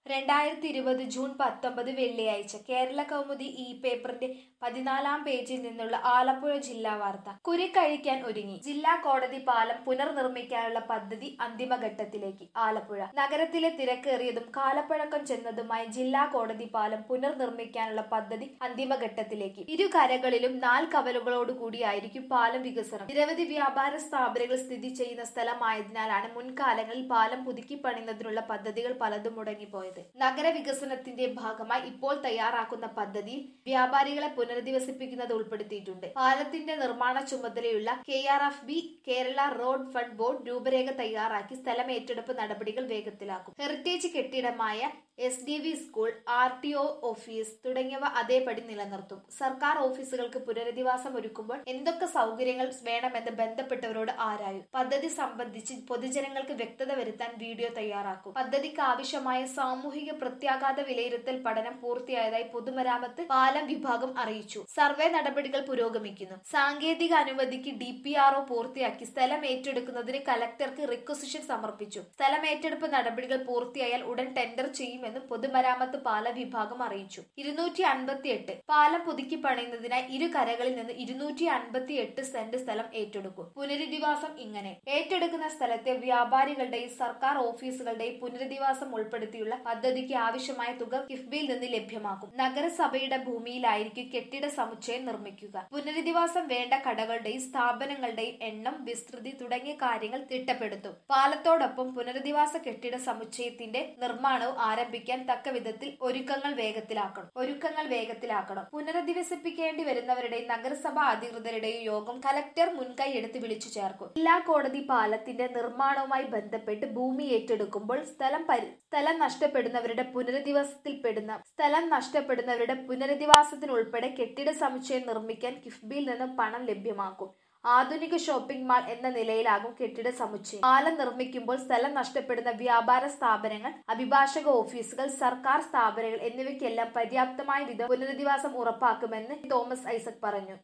രണ്ടായിരത്തി ഇരുപത് ജൂൺ പത്തൊമ്പത് വെള്ളിയാഴ്ച കേരള കൗമുദി ഈ പേപ്പറിന്റെ പതിനാലാം പേജിൽ നിന്നുള്ള ആലപ്പുഴ ജില്ലാ വാർത്ത കുരുക്കഴിക്കാൻ ഒരുങ്ങി ജില്ലാ കോടതി പാലം പുനർനിർമ്മിക്കാനുള്ള പദ്ധതി അന്തിമഘട്ടത്തിലേക്ക് ആലപ്പുഴ നഗരത്തിലെ തിരക്കേറിയതും കാലപ്പഴക്കം ചെന്നതുമായ ജില്ലാ കോടതി പാലം പുനർനിർമ്മിക്കാനുള്ള പദ്ധതി അന്തിമഘട്ടത്തിലേക്ക് ഇരു കരകളിലും നാല് കവലുകളോടുകൂടിയായിരിക്കും പാലം വികസനം നിരവധി വ്യാപാര സ്ഥാപനങ്ങൾ സ്ഥിതി ചെയ്യുന്ന സ്ഥലമായതിനാലാണ് മുൻകാലങ്ങളിൽ പാലം പുതുക്കി പണിയുന്നതിനുള്ള പദ്ധതികൾ പലതും മുടങ്ങിപ്പോയത് നഗരവികസനത്തിന്റെ ഭാഗമായി ഇപ്പോൾ തയ്യാറാക്കുന്ന പദ്ധതിയിൽ വ്യാപാരികളെ പുനരധിവസിപ്പിക്കുന്നത് ഉൾപ്പെടുത്തിയിട്ടുണ്ട് പാലത്തിന്റെ നിർമ്മാണ ചുമതലയുള്ള K R F B Kerala road fund board രൂപരേഖ തയ്യാറാക്കി സ്ഥലം ഏറ്റെടുപ്പ് നടപടികൾ വേഗത്തിലാക്കും ഹെറിറ്റേജ് കെട്ടിടമായ S D V school R T O office തുടങ്ങിയവ അതേപടി നിലനിർത്തും സർക്കാർ ഓഫീസുകൾക്ക് പുനരധിവാസം ഒരുക്കുമ്പോൾ എന്തൊക്കെ സൗകര്യങ്ങൾ വേണമെന്ന് ബന്ധപ്പെട്ടവരോട് ആരായും പദ്ധതി സംബന്ധിച്ച് പൊതുജനങ്ങൾക്ക് വ്യക്തത വരുത്താൻ വീഡിയോ തയ്യാറാക്കും പദ്ധതിക്ക് ആവശ്യമായ സാമൂഹിക പ്രത്യാഘാത വിലയിരുത്തൽ പഠനം പൂർത്തിയായതായി പൊതുമരാമത്ത് പാലം വിഭാഗം അറിയിച്ചു സർവേ നടപടികൾ പുരോഗമിക്കുന്നു സാങ്കേതിക അനുമതിക്ക് ഡി പി ആർ ഒ പൂർത്തിയാക്കി സ്ഥലം ഏറ്റെടുക്കുന്നതിന് കലക്ടർക്ക് റിക്വസിഷൻ സമർപ്പിച്ചു സ്ഥലം ഏറ്റെടുപ്പ് നടപടികൾ പൂർത്തിയായാൽ ഉടൻ ടെൻഡർ ചെയ്യുമെന്നും പൊതുമരാമത്ത് പാല വിഭാഗം അറിയിച്ചു ഇരുന്നൂറ്റി അൻപത്തി എട്ട് പാലം പുതുക്കി പണിയുന്നതിനായി ഇരു കരകളിൽ നിന്ന് ഇരുന്നൂറ്റി അൻപത്തി എട്ട് സെന്റ് സ്ഥലം ഏറ്റെടുക്കും പുനരധിവാസം ഇങ്ങനെ ഏറ്റെടുക്കുന്ന സ്ഥലത്തെ വ്യാപാരികളുടെയും സർക്കാർ ഓഫീസുകളുടെയും പുനരധിവാസം ഉൾപ്പെടുത്തിയുള്ള പദ്ധതിക്ക് ആവശ്യമായ തുക കിഫ്ബിയിൽ നിന്ന് ലഭ്യമാക്കും നഗരസഭയുടെ ഭൂമിയിലായിരിക്കും കെട്ടിട സമുച്ചയം നിർമ്മിക്കുക പുനരധിവാസം വേണ്ട കടകളുടെയും സ്ഥാപനങ്ങളുടെയും എണ്ണം വിസ്തൃതി തുടങ്ങിയ കാര്യങ്ങൾ തിട്ടപ്പെടുത്തും പാലത്തോടൊപ്പം പുനരധിവാസ കെട്ടിട സമുച്ചയത്തിന്റെ നിർമ്മാണവും ആരംഭിക്കാൻ തക്ക വിധത്തിൽ ഒരുക്കങ്ങൾ വേഗത്തിലാക്കണം ഒരുക്കങ്ങൾ വേഗത്തിലാക്കണം പുനരധിവസിപ്പിക്കേണ്ടി വരുന്നവരുടെയും നഗരസഭാ അധികൃതരുടെയും യോഗം കലക്ടർ മുൻകൈ എടുത്ത് വിളിച്ചു ചേർക്കും ജില്ലാ കോടതി പാലത്തിന്റെ നിർമ്മാണവുമായി ബന്ധപ്പെട്ട് ഭൂമി ഏറ്റെടുക്കുമ്പോൾ സ്ഥലം പരി സ്ഥലം നഷ്ടപ്പെടുന്നവരുടെ പുനരധിവാസത്തിൽപ്പെടുന്ന സ്ഥലം നഷ്ടപ്പെടുന്നവരുടെ പുനരധിവാസത്തിനുൾപ്പെടെ കെട്ടിട സമുച്ചയം നിർമ്മിക്കാൻ കിഫ്ബിയിൽ നിന്ന് പണം ലഭ്യമാക്കും ആധുനിക ഷോപ്പിംഗ് മാൾ എന്ന നിലയിലാകും കെട്ടിട സമുച്ചയം പാലം നിർമ്മിക്കുമ്പോൾ സ്ഥലം നഷ്ടപ്പെടുന്ന വ്യാപാര സ്ഥാപനങ്ങൾ അഭിഭാഷക ഓഫീസുകൾ സർക്കാർ സ്ഥാപനങ്ങൾ എന്നിവയ്ക്കെല്ലാം പര്യാപ്തമായ വിധം പുനരധിവാസം ഉറപ്പാക്കുമെന്ന് തോമസ് ഐസക് പറഞ്ഞു